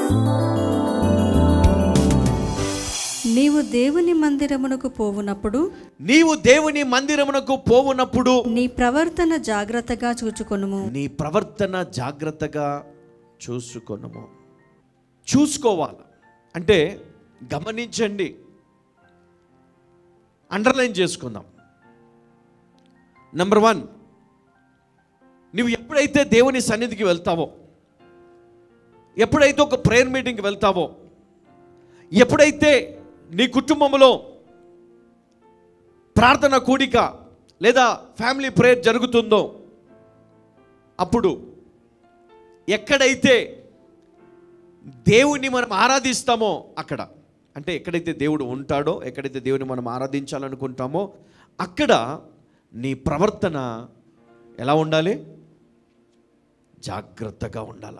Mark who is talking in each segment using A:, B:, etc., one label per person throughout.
A: నీవు దేవుని మందిరమునకు పోవునప్పుడు
B: నీవు దేవుని మందిరమునకు పోవునప్పుడు
A: నీ ప్రవర్తన జాగ్రత్తగా చూచుకొనుము
B: నీ ప్రవర్తన జాగ్రత్తగా చూసుకొనము చూసుకోవాలి అంటే గమనించండి అండర్లైన్ చేసుకుందాం నెంబర్ వన్ నువ్వు ఎప్పుడైతే దేవుని సన్నిధికి వెళ్తావో ఎప్పుడైతే ఒక ప్రేయర్ మీటింగ్కి వెళ్తావో ఎప్పుడైతే నీ కుటుంబంలో ప్రార్థన కూడిక లేదా ఫ్యామిలీ ప్రేయర్ జరుగుతుందో అప్పుడు ఎక్కడైతే దేవుని మనం ఆరాధిస్తామో అక్కడ అంటే ఎక్కడైతే దేవుడు ఉంటాడో ఎక్కడైతే దేవుని మనం ఆరాధించాలనుకుంటామో అక్కడ నీ ప్రవర్తన ఎలా ఉండాలి జాగ్రత్తగా ఉండాల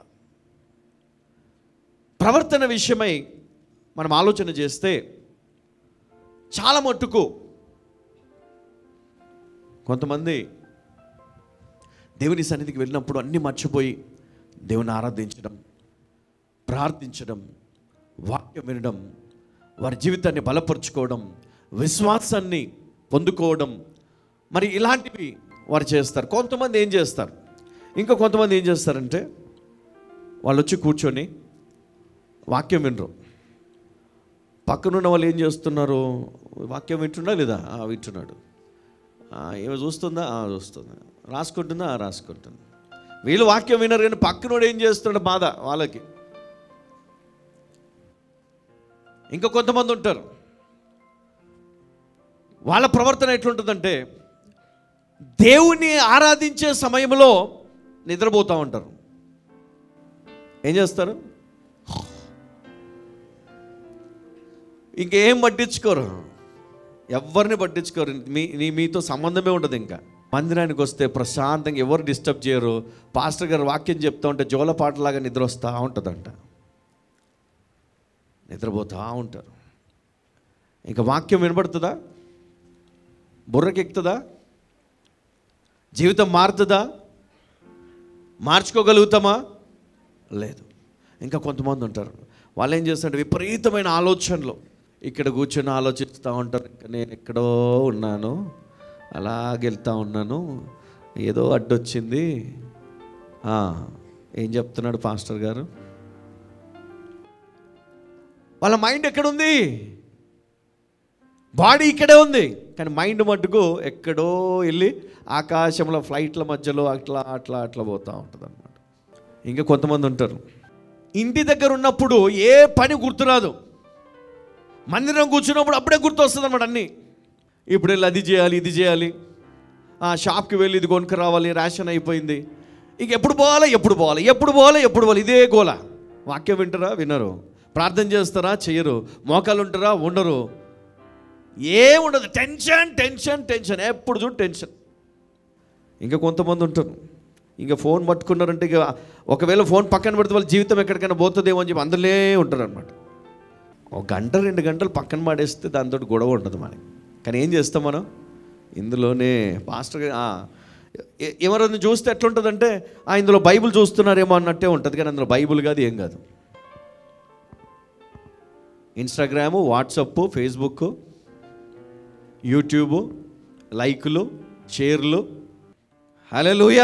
B: ప్రవర్తన విషయమై మనం ఆలోచన చేస్తే చాలా మట్టుకు కొంతమంది దేవుని సన్నిధికి వెళ్ళినప్పుడు అన్నీ మర్చిపోయి దేవుని ఆరాధించడం ప్రార్థించడం వాక్యం వినడం వారి జీవితాన్ని బలపరుచుకోవడం విశ్వాసాన్ని పొందుకోవడం మరి ఇలాంటివి వారు చేస్తారు కొంతమంది ఏం చేస్తారు ఇంకా కొంతమంది ఏం చేస్తారంటే వాళ్ళు వచ్చి కూర్చొని వాక్యం వినరు పక్కనున్న వాళ్ళు ఏం చేస్తున్నారు వాక్యం వింటున్నా లేదా "ఆ, వింటున్నాడు "ఆ, ఏమో చూస్తుందా "ఆ, చూస్తుంది రాసుకుంటుందా "ఆ, రాసుకుంటుంది వీళ్ళు వాక్యం వినరు కానీ పక్కనోడు ఏం చేస్తున్నాడు బాధ వాళ్ళకి ఇంకా కొంతమంది ఉంటారు వాళ్ళ ప్రవర్తన ఎట్లుంటుందంటే దేవుని ఆరాధించే సమయంలో నిద్రపోతూ ఉంటారు ఏం చేస్తారు ఇంకేం పట్టించుకోరు ఎవరిని పట్టించుకోరు మీ నీ మీతో సంబంధమే ఉండదు ఇంకా మందిరానికి వస్తే ప్రశాంతంగా ఎవరు డిస్టర్బ్ చేయరు పాస్టర్ గారు వాక్యం చెప్తా ఉంటే జోలపాటలాగా నిద్ర వస్తూ ఉంటుందంట నిద్రపోతూ ఉంటారు ఇంకా వాక్యం వినబడుతుందా బుర్రకెక్కుతుందా జీవితం మారుతుందా మార్చుకోగలుగుతామా లేదు ఇంకా కొంతమంది ఉంటారు వాళ్ళు ఏం చేస్తారంటే విపరీతమైన ఆలోచనలు ఇక్కడ కూర్చొని ఆలోచిస్తూ ఉంటారు ఇంకా నేను ఎక్కడో ఉన్నాను అలాగెళ్తా ఉన్నాను ఏదో అడ్డొచ్చింది ఆ, ఏం చెప్తున్నాడు పాస్టర్ గారు వాళ్ళ మైండ్ ఎక్కడుంది బాడీ ఇక్కడే ఉంది కానీ మైండ్ మట్టుకు ఎక్కడో వెళ్ళి ఆకాశంలో ఫ్లైట్ల మధ్యలో అట్లా అట్లా అట్లా పోతూ ఉంటుంది అనమాట ఇంకా కొంతమంది ఉంటారు ఇంటి దగ్గర ఉన్నప్పుడు ఏ పని గుర్తురాదు మందిరం కూర్చున్నప్పుడు అప్పుడే గుర్తు వస్తుంది అనమాట అన్నీ ఇప్పుడు వెళ్ళి అది చేయాలి ఇది చేయాలి ఆ షాప్కి వెళ్ళి ఇది కొనుక్కు రావాలి రేషన్ అయిపోయింది ఇక ఎప్పుడు పోవాలా ఎప్పుడు పోవాలి ఎప్పుడు పోవాలా ఎప్పుడు పోవాలి ఇదే గోల వాక్యం వింటారా వినరు ప్రార్థన చేస్తారా చేయరు మోకాలు ఉంటారా ఉండరు ఏం ఉండదు టెన్షన్ టెన్షన్ టెన్షన్ ఎప్పుడు చూడు టెన్షన్ ఇంకా కొంతమంది ఉంటారు ఇంకా ఫోన్ పట్టుకున్నారంటే ఇక ఒకవేళ ఫోన్ పక్కన పెడితే వాళ్ళ జీవితం ఎక్కడికైనా పోతుందేమో అని చెప్పి అందులో ఉంటారు అనమాట ఒక గంట రెండు గంటలు పక్కన పడేస్తే దాంతో గొడవ ఉంటుంది మనకి కానీ ఏం చేస్తాం మనం ఇందులోనే పాస్టర్ గా- ఆ, ఎ- ఎవరైనా చూస్తే ఎట్లుంటుందంటే ఆ ఇందులో బైబిల్ చూస్తున్నారేమో అన్నట్టే ఉంటుంది కానీ అందులో బైబిల్ కాదు ఏం కాదు ఇన్స్టాగ్రాము వాట్సప్ ఫేస్బుక్ యూట్యూబ్ లైకులు షేర్లు హలెలూయా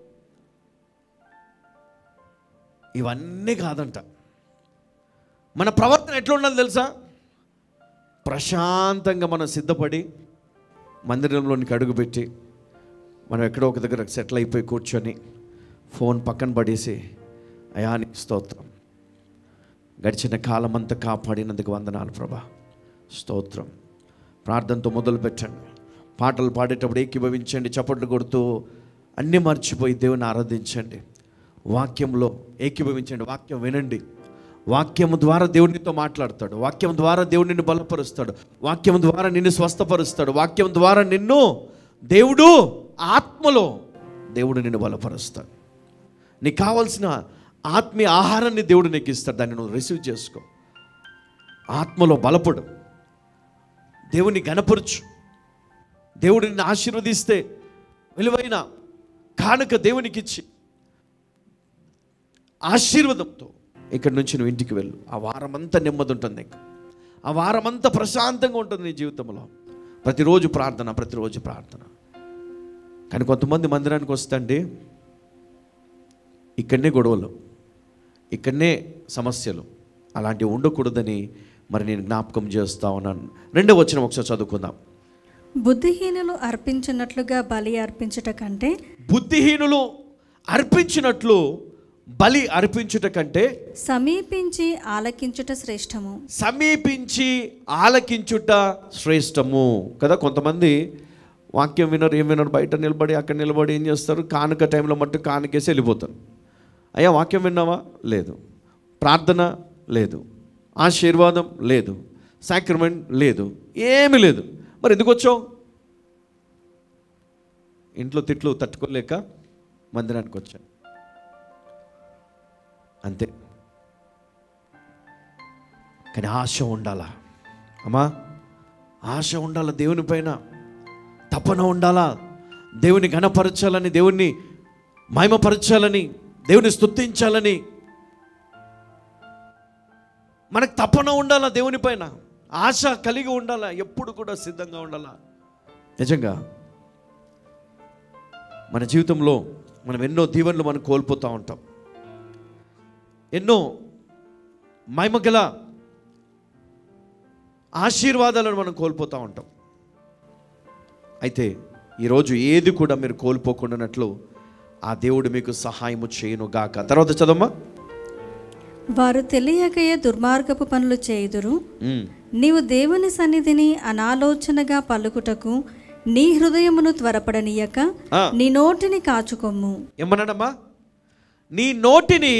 B: ఇవన్నీ కాదంట మన ప్రవర్తన ఎట్లా ఉండాలి తెలుసా ప్రశాంతంగా మనం సిద్ధపడి మందిరంలోనికి అడుగుపెట్టి మనం ఎక్కడో ఒక దగ్గర సెటిల్ అయిపోయి కూర్చొని ఫోన్ పక్కన పడేసి అయానికి స్తోత్రం గడిచిన కాలం అంతా కాపాడినందుకు వందనాలు ప్రభా స్తోత్రం ప్రార్థనతో మొదలు పెట్టండి పాటలు పాడేటప్పుడు ఏకీభవించండి చప్పట్లు కొడుతూ అన్నీ మర్చిపోయి దేవుని ఆరాధించండి వాక్యంలో ఏకీభవించండి వాక్యం వినండి వాక్యం ద్వారా దేవునితో మాట్లాడతాడు వాక్యం ద్వారా దేవుడు నిన్ను బలపరుస్తాడు వాక్యం ద్వారా నిన్ను స్వస్థపరుస్తాడు వాక్యం ద్వారా నిన్ను దేవుడు ఆత్మలో దేవుడు నిన్ను బలపరుస్తాడు నీకు కావాల్సిన ఆత్మీయ ఆహారాన్ని దేవుడు నీకు ఇస్తాడు దాన్ని నువ్వు రిసీవ్ చేసుకో ఆత్మలో బలపడు దేవుని గనపరచు దేవుడు నిన్ను ఆశీర్వదిస్తే విలువైన కానుక దేవునికి ఇచ్చి ఆశీర్వాదంతో ఇక్కడి నుంచి నువ్వు ఇంటికి వెళ్ళు ఆ వారమంతా నెమ్మది ఉంటుంది నీకు ఆ వారమంతా ప్రశాంతంగా ఉంటుంది నీ జీవితంలో ప్రతిరోజు ప్రార్థన ప్రతిరోజు ప్రార్థన కానీ కొంతమంది మందిరానికి వస్తుంటే ఇక్కడనే గొడవలు ఇక్కడనే సమస్యలు అలాంటివి ఉండకూడదని మరి నేను జ్ఞాపకం చేస్తా ఉన్నాను రెండో వచ్చిన ఒకసారి చదువుకుందాం
A: బుద్ధిహీనులు అర్పించినట్లుగా బలి అర్పించుట కంటే
B: బుద్ధిహీనులు అర్పించినట్లు బలి అర్పించుట కంటే
A: సమీపించి ఆలకించుట శ్రేష్టము
B: సమీపించి ఆలకించుట శ్రేష్టము కదా కొంతమంది వాక్యం వినరు ఏం వినరు బయట నిలబడి అక్కడ నిలబడి ఏం చేస్తారు కానుక టైంలో మట్టు కానుకేసి వెళ్ళిపోతారు అయ్యా వాక్యం విన్నావా లేదు ప్రార్థన లేదు ఆశీర్వాదం లేదు సాక్రమెంట్ లేదు ఏమీ లేదు మరి ఎందుకు వచ్చావు ఇంట్లో తిట్లు తట్టుకోలేక మందిరానికి వచ్చాను అంతే కానీ ఆశ ఉండాలా అమ్మా ఆశ ఉండాలా దేవుని పైన తపన ఉండాలా దేవుని ఘనపరచాలని దేవుణ్ణి మహిమపరచాలని దేవుని స్తుతించాలని మనకు తపన ఉండాలా దేవుని పైన ఆశ కలిగి ఉండాలా ఎప్పుడు కూడా సిద్ధంగా ఉండాలా నిజంగా మన జీవితంలో మనం ఎన్నో దీవెనలు మనం కోల్పోతూ ఉంటాం ఎన్నో మహిమగల ఆశీర్వాదాలను మనం కోల్పోతూ ఉంటాం అయితే ఈరోజు ఏది కూడా మీరు కోల్పోకుండానట్లు ఆ దేవుడు మీకు సహాయము చేయను గాక తర్వాత చదమ్మా
A: వారు తెలియకయే దుర్మార్గపు పనులు చేయుదురు
B: ఉమ్.
A: నీవు దేవుని సన్నిధిని అనాలోచనగా పలుకుటకు నీ హృదయమును త్వరపడనీయక
B: ఆ.
A: నీ నోటిని కాచుకొమ్ము
B: ఏమన్నాడమ్మా నీ నోటిని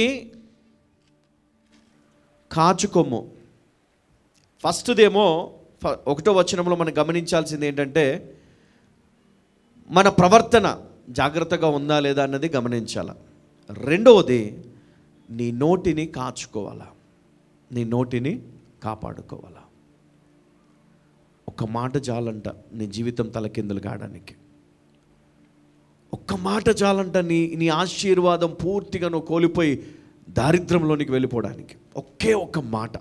B: కాచుకొమ్ము ఫస్ట్దేమో ఫ- ఒకటో వచనంలో మనం గమనించాల్సింది ఏంటంటే మన ప్రవర్తన జాగ్రత్తగా ఉందా లేదా అన్నది గమనించాల రెండవది నీ నోటిని కాచుకోవాలా నీ నోటిని కాపాడుకోవాలా ఒక మాట చాలంట నీ జీవితం తలకిందులు కావడానికి ఒక్క మాట చాలంట నీ నీ ఆశీర్వాదం పూర్తిగా నువ్వు కోల్పోయి దారిద్రంలోనికి వెళ్ళిపోవడానికి ఒకే ఒక్క మాట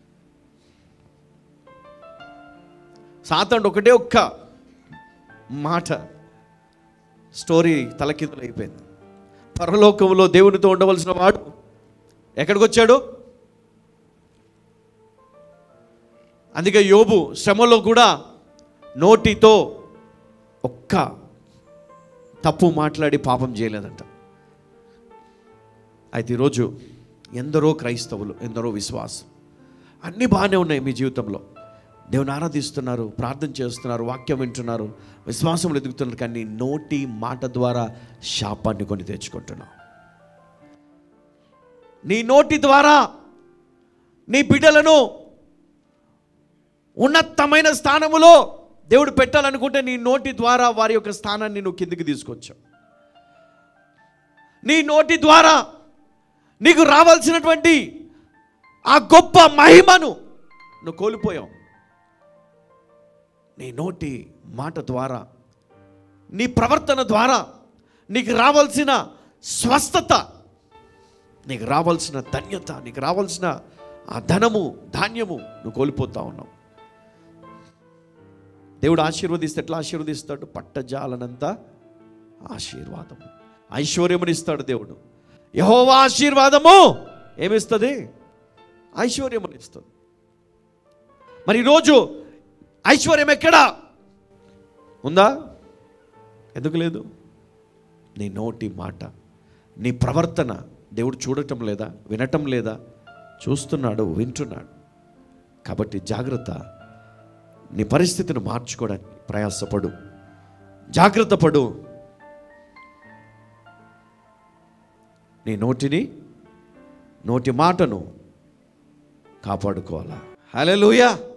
B: సాతండు ఒకటే ఒక్క మాట స్టోరీ తలకిందులు అయిపోయింది పరలోకంలో దేవునితో ఉండవలసిన వాడు ఎక్కడికి వచ్చాడు అందుకే యోబు శ్రమలో కూడా నోటితో ఒక్క తప్పు మాట్లాడి పాపం చేయలేదంట అయితే ఈరోజు ఎందరో క్రైస్తవులు ఎందరో విశ్వాసం అన్నీ బాగానే ఉన్నాయి మీ జీవితంలో దేవుని ఆరాధిస్తున్నారు ప్రార్థన చేస్తున్నారు వాక్యం వింటున్నారు విశ్వాసంలో ఎదుగుతున్నారు కానీ నోటి మాట ద్వారా శాపాన్ని కొని తెచ్చుకుంటున్నావు నీ నోటి ద్వారా నీ బిడ్డలను ఉన్నతమైన స్థానములో దేవుడు పెట్టాలనుకుంటే నీ నోటి ద్వారా వారి యొక్క స్థానాన్ని నువ్వు కిందికి తీసుకొచ్చావు నీ నోటి ద్వారా నీకు రావాల్సినటువంటి ఆ గొప్ప మహిమను నువ్వు కోల్పోయావు నీ నోటి మాట ద్వారా నీ ప్రవర్తన ద్వారా నీకు రావాల్సిన స్వస్థత నీకు రావాల్సిన ధన్యత నీకు రావాల్సిన ఆ ధనము ధాన్యము నువ్వు కోల్పోతా ఉన్నావు దేవుడు ఆశీర్వదిస్తే ఎట్లా ఆశీర్వదిస్తాడు పట్టజాలనంత ఆశీర్వాదం ఐశ్వర్యమునిస్తాడు దేవుడు యహోవా ఆశీర్వాదము ఏమిస్తుంది ఐశ్వర్యముని ఇస్తుంది మరి ఈరోజు ఐశ్వర్యం ఎక్కడా ఉందా ఎందుకు లేదు నీ నోటి మాట నీ ప్రవర్తన దేవుడు చూడటం లేదా వినటం లేదా చూస్తున్నాడు వింటున్నాడు కాబట్టి జాగ్రత్త నీ పరిస్థితిని మార్చుకోవడానికి ప్రయాసపడు జాగ్రత్త పడు నీ నోటిని నోటి మాటను కాపాడుకోవాలా హలో